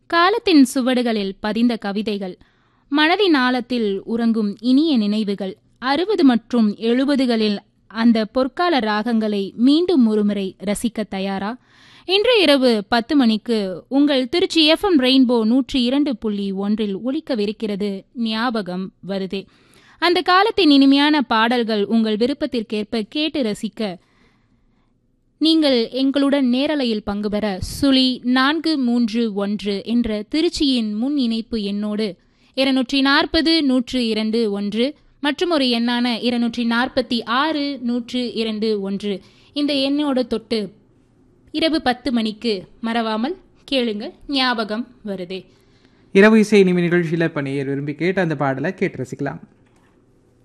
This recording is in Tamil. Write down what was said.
காலத்தின் சுவடுகளில் பதிந்த கவிதைகள் மனதின் ஆழத்தில் உறங்கும் இனிய நினைவுகள் அறுபது மற்றும் எழுபதுகளில் அந்த பொற்கால ராகங்களை மீண்டும் ஒருமுறை ரசிக்க தயாரா இன்று இரவு பத்து மணிக்கு உங்கள் திருச்சி எஃப்எம் ரெயின்போ நூற்றி இரண்டு புள்ளி ஒன்றில் ஒலிக்கவிருக்கிறது ஞாபகம் வருதே அந்த காலத்தின் இனிமையான பாடல்கள் உங்கள் விருப்பத்திற்கேற்ப கேட்டு ரசிக்க நீங்கள் எங்களுடன் நேரலையில் பங்கு பெற சுழி நான்கு மூன்று ஒன்று என்ற திருச்சியின் முன் இணைப்பு எண்ணோடு இருநூற்றி நாற்பது நூற்று இரண்டு ஒன்று மற்றும் ஒரு எண்ணான இருநூற்றி நாற்பத்தி ஆறு நூற்று இரண்டு ஒன்று இந்த எண்ணோடு தொட்டு இரவு பத்து மணிக்கு மறவாமல் கேளுங்கள் ஞாபகம் வருதே இரவு இசை இனிமே நிகழ்ச்சியில் இப்போ நேயர் விரும்பி கேட்ட அந்த பாடலை கேட்டு ரசிக்கலாம்